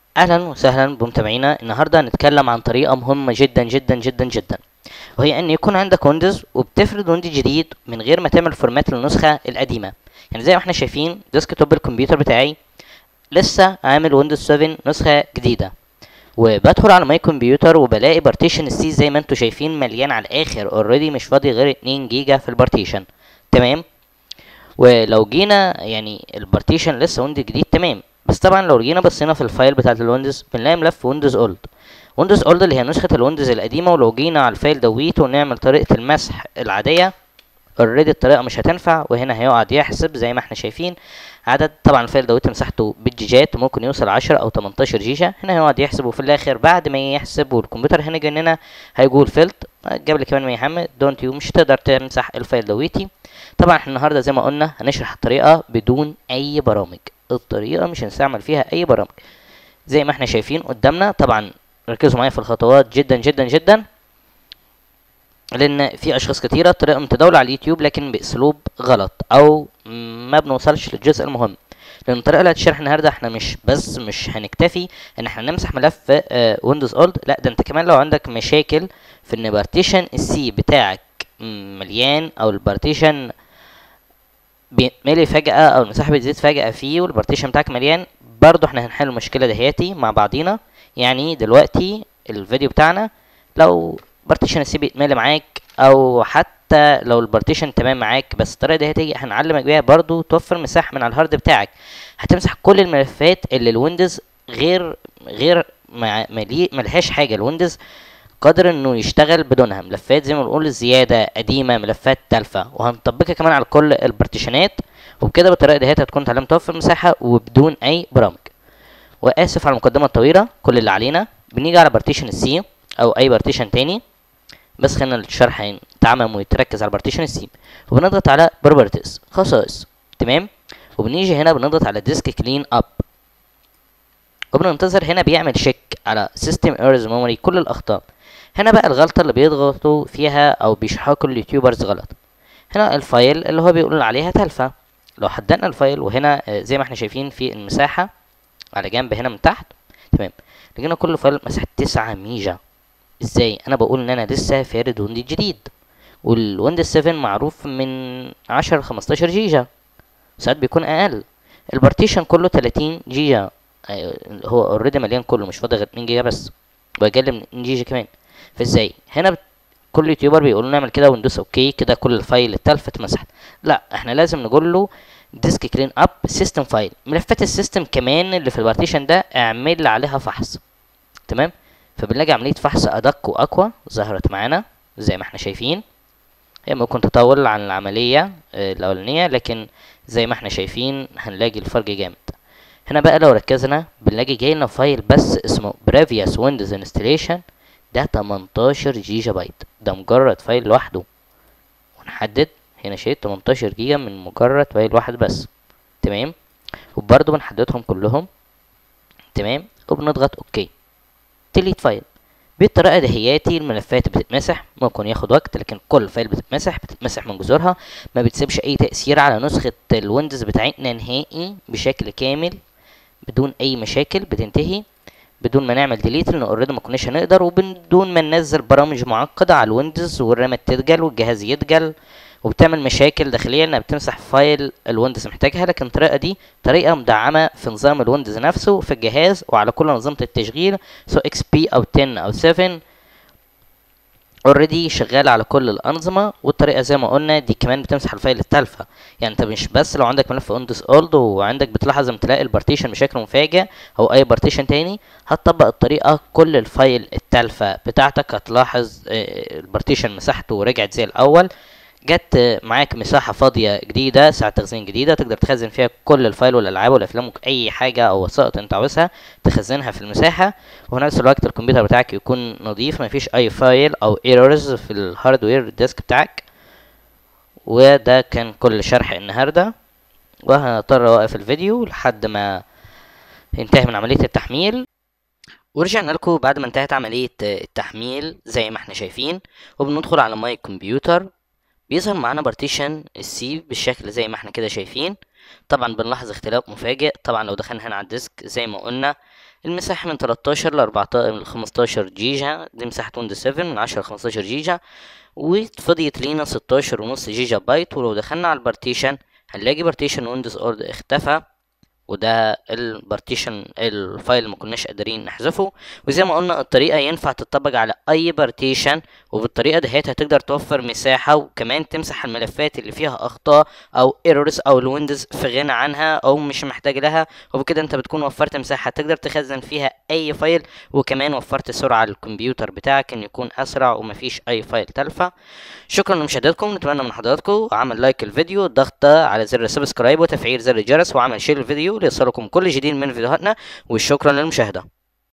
اهلا وسهلا بمتابعينا النهارده هنتكلم عن طريقه مهمه جدا جدا جدا جدا وهي ان يكون عندك ويندوز وبتفرد ويندوز جديد من غير ما تعمل فورمات للنسخه القديمه يعني زي ما احنا شايفين ديسك توب الكمبيوتر بتاعي لسه عامل ويندوز 7 نسخه جديده وبدخل على ماي كمبيوتر وبلاقي بارتيشن السي زي ما انتم شايفين مليان على الاخر اوريدي مش فاضي غير 2 جيجا في البارتيشن تمام ولو جينا يعني البارتيشن لسه ويندوز جديد تمام بس طبعا لو جينا بصينا في الفايل بتاعت الويندوز بنلاقي ملف ويندوز اولد ويندوز اولد اللي هي نسخة الويندوز القديمة ولو جينا على الفايل دويت ونعمل طريقة المسح العادية اوريدي الطريقة مش هتنفع وهنا هيقعد يحسب زي ما احنا شايفين عدد طبعا الفايل دوت مساحته بالجيجات ممكن يوصل 10 او 18 جيجا هنا هيقعد يحسب وفي الاخر بعد ما يحسب والكمبيوتر هنا جننا هيقول فيلت قبل كمان ما يحمل دونت يو مش تقدر تمسح الفايل دويتي طبعا احنا النهارده زي ما قلنا هنشرح الطريقه بدون اي برامج الطريقه مش هنستعمل فيها اي برامج زي ما احنا شايفين قدامنا طبعا ركزوا معايا في الخطوات جدا جدا جدا لان في اشخاص كتيره الطريقه متداوله على اليوتيوب لكن باسلوب غلط او ما بنوصلش للجزء المهم لان الطريقه اللي هتشرح النهارده احنا مش بس مش هنكتفي ان احنا نمسح ملف ويندوز اولد لا ده انت كمان لو عندك مشاكل في ان بارتيشن السي بتاعك مليان او البارتيشن بيتملي فجأة أو المساحة بتزيد فجأة فيه والبارتيشن بتاعك مليان برضه احنا هنحل المشكلة دهياتي مع بعضينا يعني دلوقتي الفيديو بتاعنا لو بارتيشن السي بيتملي معاك أو حتى لو البارتيشن تمام معاك بس الطريقة دهياتي هنعلمك بيها برضه توفر مساحة من على الهارد بتاعك هتمسح كل الملفات اللي الويندوز غير غير ملي ملهاش حاجة الويندوز قادر انه يشتغل بدونها ملفات زي ما بنقول زياده قديمه ملفات تالفه وهنطبقها كمان على كل البارتيشنات وبكده بالطريقه ديت هتكون اتعلمت توفر مساحه وبدون اي برامج واسف على المقدمه الطويله كل اللي علينا بنيجي على بارتيشن السي او اي بارتيشن تاني بس خلينا الشرح يتعمم ويتركز على بارتيشن السي وبنضغط على بروبرتيز خصائص تمام وبنيجي هنا بنضغط على ديسك كلين اب وبننتظر هنا بيعمل شيك على سيستم ايرز ميموري كل الاخطاء هنا بقى الغلطة اللي بيضغطوا فيها أو بيشرحوها كل اليوتيوبرز غلط هنا الفايل اللي هو بيقول عليها تلفة لو حددنا الفايل وهنا زي ما احنا شايفين في المساحة على جنب هنا من تحت تمام لقينا كل فايل مساحة تسعة ميجا ازاي انا بقول ان انا لسه فارد ويندوز جديد والويندوز 7 معروف من عشرة لخمستاشر جيجا ساعات بيكون اقل البارتيشن كله تلاتين جيجا هو اوريدي مليان كله مش فاضي غير اتنين جيجا بس واقل من اتنين جيجا كمان فازاي هنا بت... كل يوتيوبر بيقول نعمل كده وندوس اوكي كده كل الفايل التلفة اتمسحت لا احنا لازم نقول له ديسك كلين اب سيستم فايل ملفات السيستم كمان اللي في البارتيشن ده اعمل عليها فحص تمام فبنلاقي عمليه فحص ادق واقوى ظهرت معانا زي ما احنا شايفين هي ممكن تطول عن العمليه الاولانيه لكن زي ما احنا شايفين هنلاقي الفرق جامد هنا بقى لو ركزنا بنلاقي جاي لنا فايل بس اسمه previous windows installation ده 18 جيجا بايت ده مجرد فايل لوحده ونحدد هنا شيء 18 جيجا من مجرد فايل واحد بس تمام وبرضه بنحددهم كلهم تمام وبنضغط اوكي تليت فايل بالطريقة دهياتي الملفات بتتمسح ممكن ياخد وقت لكن كل فايل بتتمسح بتتمسح من جذورها ما بتسيبش اي تأثير على نسخة الويندوز بتاعتنا نهائي بشكل كامل بدون اي مشاكل بتنتهي بدون ما نعمل ديليت لان اوريدي ما كناش هنقدر وبدون ما ننزل برامج معقده على الويندوز والرامات تتجل والجهاز يتجل وبتعمل مشاكل داخليه انها بتمسح فايل الويندوز محتاجها لكن الطريقه دي طريقه مدعمه في نظام الويندوز نفسه في الجهاز وعلى كل انظمه التشغيل سواء اكس بي او 10 او 7 اوريدي شغال على كل الانظمه والطريقه زي ما قلنا دي كمان بتمسح الفايل التالفه يعني انت مش بس لو عندك ملف ويندوز اولد وعندك بتلاحظ لما تلاقي البارتيشن بشكل مفاجئ او اي بارتيشن تاني هتطبق الطريقه كل الفايل التالفه بتاعتك هتلاحظ البارتيشن مساحته رجعت زي الاول جت معاك مساحة فاضية جديدة ساعة تخزين جديدة تقدر تخزن فيها كل الفايل والألعاب والأفلام أي حاجة أو وثائق أنت عاوزها تخزنها في المساحة وفي نفس الوقت الكمبيوتر بتاعك يكون نظيف مفيش أي فايل أو ايرورز في الهاردوير الديسك بتاعك وده كان كل شرح النهاردة وهنضطر أوقف الفيديو لحد ما ينتهي من عملية التحميل ورجعنا لكم بعد ما انتهت عملية التحميل زي ما احنا شايفين وبندخل على ماي كمبيوتر بيظهر معانا بارتيشن السي بالشكل زي ما احنا كده شايفين طبعا بنلاحظ اختلاف مفاجئ طبعا لو دخلنا هنا على الديسك زي ما قلنا المساحة من 13 ل 14 ل 15 جيجا دي مساحة ويندوز 7 من 10 ل 15 جيجا وفضيت لينا 16 ونص جيجا بايت ولو دخلنا على البارتيشن هنلاقي بارتيشن ويندوز اورد اختفى وده البارتيشن الفايل ما كناش قادرين نحذفه وزي ما قلنا الطريقه ينفع تطبق على اي بارتيشن وبالطريقه دهيت هتقدر توفر مساحه وكمان تمسح الملفات اللي فيها اخطاء او ايرورز او الويندوز في غنى عنها او مش محتاج لها وبكده انت بتكون وفرت مساحه تقدر تخزن فيها اي فايل وكمان وفرت سرعه للكمبيوتر بتاعك ان يكون اسرع ومفيش اي فايل تلفى شكرا لمشاهدتكم نتمنى من حضراتكم عمل لايك الفيديو ضغط على زر السبسكرايب وتفعيل زر الجرس وعمل شير الفيديو ليصلكم كل جديد من فيديوهاتنا والشكرا للمشاهده